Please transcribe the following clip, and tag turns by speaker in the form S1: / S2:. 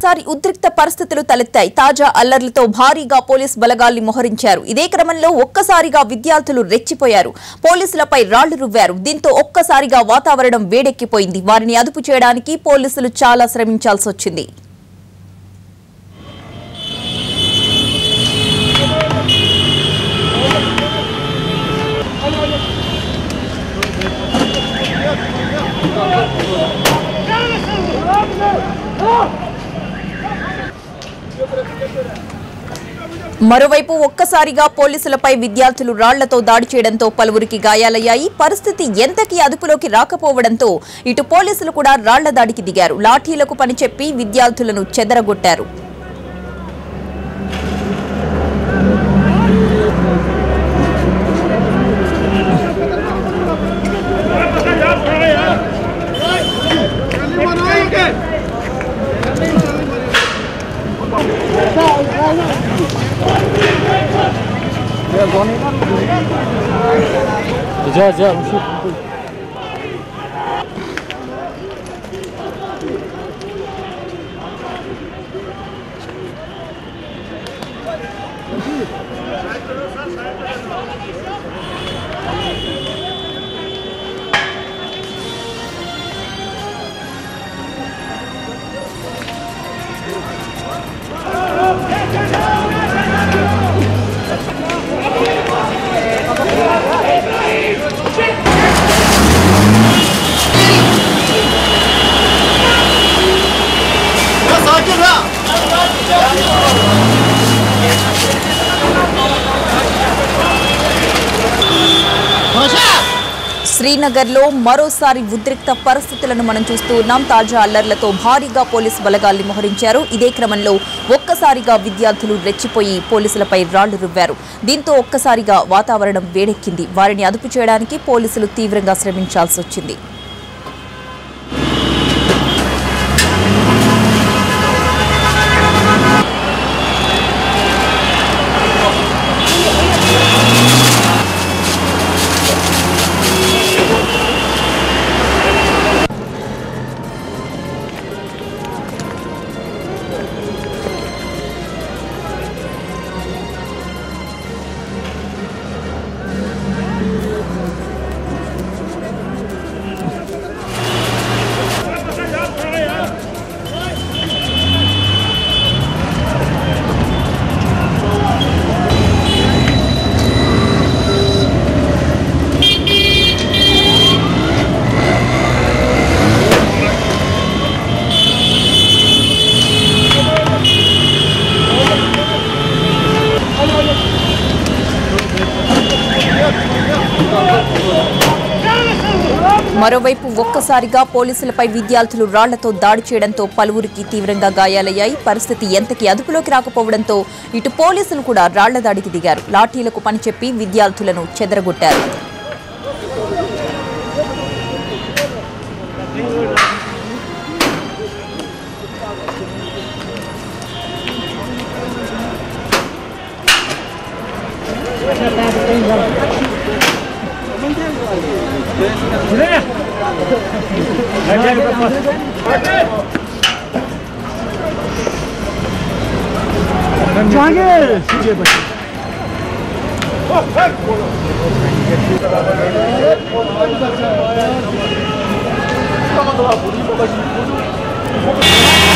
S1: మరోసారి ఉద్రిక్త పరిస్థితులు తలెత్తాయి తాజా అల్లర్లతో భారీగా పోలీస్ బలగాల్ని మోహరించారు ఇదే క్రమంలో ఒక్కసారిగా విద్యార్థులు రెచ్చిపోయారు పోలీసులపై రాళ్లు రువ్వారు దీంతో ఒక్కసారిగా వాతావరణం వేడెక్కిపోయింది వారిని అదుపు చేయడానికి పోలీసులు చాలా శ్రమించాల్సి వచ్చింది మరోవైపు ఒక్కసారిగా పోలీసులపై విద్యార్థులు రాళ్లతో దాడి చేయడంతో పలువురికి గాయాలయ్యాయి పరిస్థితి ఎంతకీ అదుపులోకి రాకపోవడంతో ఇటు పోలీసులు కూడా రాళ్ల దాడికి దిగారు లాఠీలకు పని చెప్పి విద్యార్థులను చెదరగొట్టారు
S2: जा जा उसी
S1: శ్రీనగర్లో మరోసారి ఉద్రిక్త పరిస్థితులను మనం చూస్తూ ఉన్నాం తాజా అల్లర్లతో భారీగా పోలీసు బలగాల్ని మోహరించారు ఇదే క్రమంలో ఒక్కసారిగా విద్యార్థులు రెచ్చిపోయి పోలీసులపై రాళ్లు రువ్వారు దీంతో ఒక్కసారిగా వాతావరణం వేడెక్కింది వారిని అదుపు చేయడానికి పోలీసులు తీవ్రంగా శ్రమించాల్సి వచ్చింది మరోవైపు ఒక్కసారిగా పోలీసులపై విద్యార్థులు రాళ్లతో దాడి చేయడంతో పలువురికి తీవ్రంగా గాయాలయ్యాయి పరిస్థితి ఎంతకి అదుపులోకి రాకపోవడంతో ఇటు పోలీసులు కూడా రాళ్ల దాడికి దిగారు లాఠీలకు పని చెప్పి విద్యార్థులను చెదరగొట్టారు
S2: 아